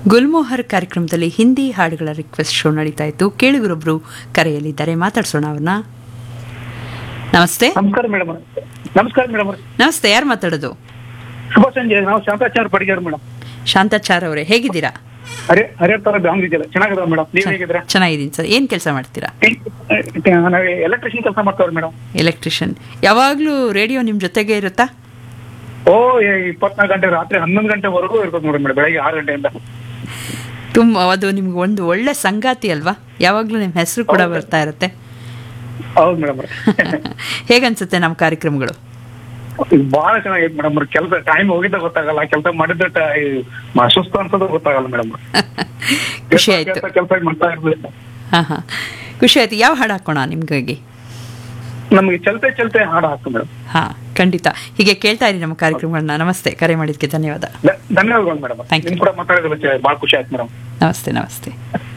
ಗುಲ್ಮೋಹರ್ ಕಾರ್ಯಕ್ರಮದಲ್ಲಿ ಹಿಂದಿ ಹಾಡುಗಳ request show ನಡೀತಾ ಇತ್ತು ಕೇಳುಗರೊಬ್ರು ಕರೆಯಲಿದ್ದಾರೆ ಮಾತಾಡ್ಸೋಣ ಅವ್ರನ್ನ ನಮಸ್ತೆ ನಮಸ್ಕಾರ ಮೇಡಮ್ ನಮಸ್ಕಾರ ಮೇಡಮ್ ನಮಸ್ತೆ ಯಾರು ಮಾತಾಡೋದು ಶುಭ ಸಂಜೆ ನಾವು ಶಾಂತಾಚಾರ ಪಡಿಗಾರ್ ಮೇಡಮ್ ಶಾಂತಾಚಾರ್ ಅವರೇ ಹೇಗಿದ್ದೀರಾ ಹರೇ ಹರಿಹರ ತರ ಬ್ಯಾಂಗ್ ಇದೆಯಲ್ಲ ಚೆನ್ನಾಗದ ಮೇಡಮ್ ನೀವ್ ಹೇಗಿದ್ದೀರಾ ಚೆನ್ನಾಗಿದ್ದೀನಿ ಸರ್ ಏನು ಕೆಲಸ ಮಾಡ್ತೀರಾ ನಾವು ಎಲೆಕ್ಟ್ರಿಷಿಯನ್ ಕೆಲಸ ಮಾಡ್ತಾವ್ರಿ ಮೇಡಮ್ ಎಲೆಕ್ಟ್ರಿಷಿಯನ್ ಯಾವಾಗಲೂ ರೇಡಿಯೋ ನಿಮ್ಮ ಜೊತೆಗೆ ಇರುತ್ತಾ ಓ ಇಪ್ಪತ್ನಾಲ್ಕು ಗಂಟೆ ರಾತ್ರಿ ಹನ್ನೊಂದು ಗಂಟೆವರೆಗೂ ಇರ್ತದೆ ನೋಡಿ ಮೇಡಮ್ ಬೆಳಗ್ಗೆ ಆರು ಗಂಟೆಯಿಂದ ತುಂಬ ಅದು ನಿಮ್ಗೆ ಒಂದು ಒಳ್ಳೆ ಸಂಗಾತಿ ಅಲ್ವಾ ಯಾವಾಗಲೂ ನಿಮ್ಮ ಹೆಸರು ಕೂಡ ಬರ್ತಾ ಇರುತ್ತೆ ಹೌದು ಮೇಡಮ್ ಹೇಗನ್ಸುತ್ತೆ ನಮ್ಮ ಕಾರ್ಯಕ್ರಮಗಳು ಬಹಳ ಚೆನ್ನಾಗೈತೆ ಮೇಡಮ್ ಕೆಲಸ ಟೈಮ್ ಹೋಗಿದ್ದ ಗೊತ್ತಾಗಲ್ಲ ಕೆಲಸ ಮಾಡಿದ್ದ ಟ- ಈ ಮ- ಸುಸ್ತು ಅನ್ಸೋದು ಗೊತ್ತಾಗಲ್ಲ ಮೇಡಮ್ ಖುಷಿ ಆಯ್ತು ಕೆಲಸ ಮಾಡ್ತಾ ಇರ್ಬೇಕು ಹಾಂ ಹಾಂ ಖುಷಿ ಆಯ್ತು ಯಾವ ಹಾಡು ಹಾಕೋಣ ನಿಮ್ಗಾಗಿ ನಮಗೆ ಚಲ್ತೆ ಚಲ್ತೆ ಹಾಡು ಹಾಕು ಮೇಡಮ್ ಹಾಂ ಖಂಡಿತ ಹೀಗೆ ಕೇಳ್ತಾ ಇರಿ ನಮ್ಮ ಕಾರ್ಯಕ್ರಮಗಳನ್ನ ನಮಸ್ತೆ ಕರೆ ಮಾಡಿದ್ದಕ್ಕೆ ಧನ್ಯವಾದ ಧನ್ಯವಾದಗಳು ಮೇಡಮ್ Thank you. ನಿಮ್ ಕೂಡ ಮಾತಾಡಿದ್ರೆ ಬಹಳ ಖುಷಿ ಆಯ್ತು ಮೇಡಮ್ ನಮಸ್ತೆ ನಮಸ್ತೆ